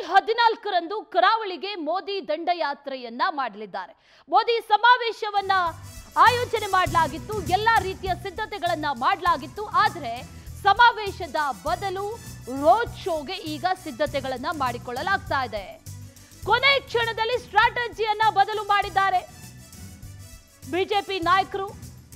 ಹದಿನಾಲ್ಕರಂದು ಕರಾವಳಿಗೆ ಮೋದಿ ದಂಡಯಾತ್ರೆಯನ್ನ ಮಾಡಲಿದ್ದಾರೆ ಮೋದಿ ಸಮಾವೇಶವನ್ನ ಆಯೋಜನೆ ಮಾಡಲಾಗಿತ್ತು ಎಲ್ಲ ರೀತಿಯ ಸಿದ್ಧತೆಗಳನ್ನ ಮಾಡಲಾಗಿತ್ತು ಆದರೆ ಸಮಾವೇಶದ ಬದಲು ರೋಡ್ ಶೋಗೆ ಈಗ ಸಿದ್ಧತೆಗಳನ್ನ ಮಾಡಿಕೊಳ್ಳಲಾಗ್ತಾ ಇದೆ ಕೊನೆ ಕ್ಷಣದಲ್ಲಿ ಸ್ಟ್ರಾಟಜಿಯನ್ನ ಬದಲು ಮಾಡಿದ್ದಾರೆ ಬಿಜೆಪಿ ನಾಯಕರು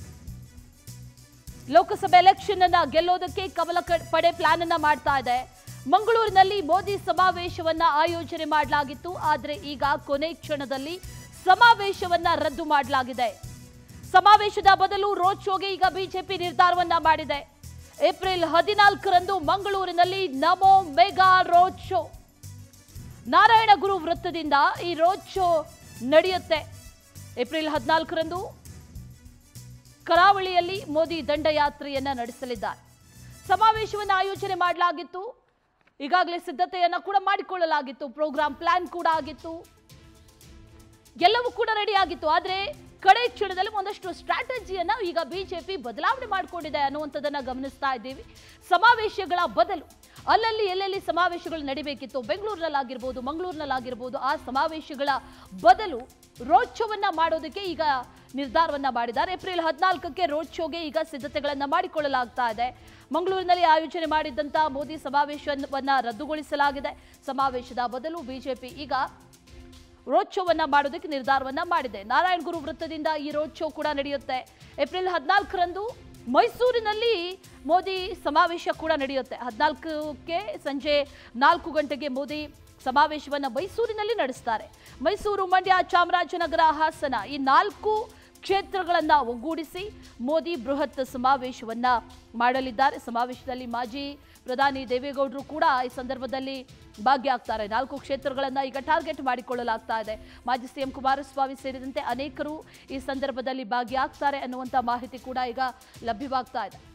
ಲೋಕಸಭೆ ಎಲೆಕ್ಷನ್ ಅನ್ನ ಗೆಲ್ಲೋದಕ್ಕೆ ಕಮಲ ಕ- ಪಡೆ ಪ್ಲಾನ್ ಅನ್ನ ಮಾಡ್ತಾ ಇದೆ ಮಂಗಳೂರಿನಲ್ಲಿ ಮೋದಿ ಸಮಾವೇಶವನ್ನ ಆಯೋಜನೆ ಮಾಡಲಾಗಿತ್ತು ಆದರೆ ಈಗ ಕೊನೆ ಕ್ಷಣದಲ್ಲಿ ಸಮಾವೇಶವನ್ನ ರದ್ದು ಮಾಡಲಾಗಿದೆ ಸಮಾವೇಶದ ಬದಲು ರೋಡ್ ಶೋಗೆ ಈಗ ಬಿಜೆಪಿ ನಿರ್ಧಾರವನ್ನ ಮಾಡಿದೆ ಏಪ್ರಿಲ್ ಹದಿನಾಲ್ಕರಂದು ಮಂಗಳೂರಿನಲ್ಲಿ ನಮೋ ಮೆಗಾ ರೋಡ್ ಶೋ ನಾರಾಯಣಗುರು ವೃತ್ತದಿಂದ ಈ ರೋಡ್ ಶೋ ನಡೆಯುತ್ತೆ ಏಪ್ರಿಲ್ ಹದಿನಾಲ್ಕರಂದು ಕರಾವಳಿಯಲ್ಲಿ ಮೋದಿ ದಂಡಯಾತ್ರೆಯನ್ನ ನಡೆಸಲಿದ್ದಾರೆ ಸಮಾವೇಶವನ್ನು ಆಯೋಜನೆ ಮಾಡಲಾಗಿತ್ತು ಈಗಾಗಲೇ ಸಿದ್ಧತೆಯನ್ನ ಕೂಡ ಮಾಡಿಕೊಳ್ಳಲಾಗಿತ್ತು ಪ್ರೋಗ್ರಾಂ ಪ್ಲಾನ್ ಕೂಡ ಆಗಿತ್ತು ಎಲ್ಲವೂ ಕೂಡ ರೆಡಿ ಆಗಿತ್ತು ಆದರೆ ಕಡೆ ಕ್ಷಣದಲ್ಲಿ ಒಂದಷ್ಟು ಸ್ಟ್ರಾಟಜಿಯನ್ನ ಈಗ ಬಿಜೆಪಿ ಬದಲಾವಣೆ ಮಾಡಿಕೊಂಡಿದೆ ಅನ್ನುವಂಥದ್ದನ್ನ ಗಮನಿಸ್ತಾ ಇದ್ದೀವಿ ಸಮಾವೇಶಗಳ ಬದಲು ಅಲ್ಲಲ್ಲಿ ಎಲ್ಲೆಲ್ಲಿ ಸಮಾವೇಶಗಳು ನಡಿಬೇಕಿತ್ತು ಬೆಂಗಳೂರಿನಲ್ಲಾಗಿರ್ಬೋದು ಮಂಗಳೂರಿನಲ್ಲಾಗಿರ್ಬೋದು ಆ ಸಮಾವೇಶಗಳ ಬದಲು ರೋಡ್ ಶೋವನ್ನ ಮಾಡೋದಕ್ಕೆ ಈಗ ನಿರ್ಧಾರವನ್ನ ಮಾಡಿದ್ದಾರೆ ಏಪ್ರಿಲ್ ಹದಿನಾಲ್ಕಕ್ಕೆ ರೋಡ್ ಶೋಗೆ ಈಗ ಸಿದ್ಧತೆಗಳನ್ನ ಮಾಡಿಕೊಳ್ಳಲಾಗ್ತಾ ಇದೆ ಮಂಗಳೂರಿನಲ್ಲಿ ಆಯೋಜನೆ ಮಾಡಿದ್ದಂತ ಮೋದಿ ಸಮಾವೇಶವನ್ನ ರದ್ದುಗೊಳಿಸಲಾಗಿದೆ ಸಮಾವೇಶದ ಬದಲು ಬಿಜೆಪಿ ಈಗ ರೋಡ್ ಶೋವನ್ನ ಮಾಡೋದಕ್ಕೆ ನಿರ್ಧಾರವನ್ನ ಮಾಡಿದೆ ನಾರಾಯಣಗುರು ವೃತ್ತದಿಂದ ಈ ರೋಡ್ ಶೋ ಕೂಡ ನಡೆಯುತ್ತೆ ಏಪ್ರಿಲ್ ಹದಿನಾಲ್ಕರಂದು ಮೈಸೂರಿನಲ್ಲಿ ಮೋದಿ ಸಮಾವೇಶ ಕೂಡ ನಡೆಯುತ್ತೆ ಹದಿನಾಲ್ಕಕ್ಕೆ ಸಂಜೆ ನಾಲ್ಕು ಗಂಟೆಗೆ ಮೋದಿ ಸಮಾವೇಶವನ್ನ ಮೈಸೂರಿನಲ್ಲಿ ನಡೆಸ್ತಾರೆ ಮೈಸೂರು ಮಂಡ್ಯ ಚಾಮರಾಜನಗರ ಹಾಸನ ಈ ನಾಲ್ಕು ಕ್ಷೇತ್ರಗಳನ್ನ ಒಗ್ಗೂಡಿಸಿ ಮೋದಿ ಬೃಹತ್ ಸಮಾವೇಶವನ್ನ ಮಾಡಲಿದ್ದಾರೆ ಸಮಾವೇಶದಲ್ಲಿ ಮಾಜಿ ಪ್ರಧಾನಿ ದೇವೇಗೌಡರು ಕೂಡ ಈ ಸಂದರ್ಭದಲ್ಲಿ ಭಾಗಿಯಾಗ್ತಾರೆ ನಾಲ್ಕು ಕ್ಷೇತ್ರಗಳನ್ನ ಈಗ ಟಾರ್ಗೆಟ್ ಮಾಡಿಕೊಳ್ಳಲಾಗ್ತಾ ಇದೆ ಮಾಜಿ ಸಿಎಂ ಕುಮಾರಸ್ವಾಮಿ ಸೇರಿದಂತೆ ಅನೇಕರು ಈ ಸಂದರ್ಭದಲ್ಲಿ ಭಾಗಿಯಾಗ್ತಾರೆ ಅನ್ನುವಂಥ ಮಾಹಿತಿ ಕೂಡ ಈಗ ಲಭ್ಯವಾಗ್ತಾ ಇದೆ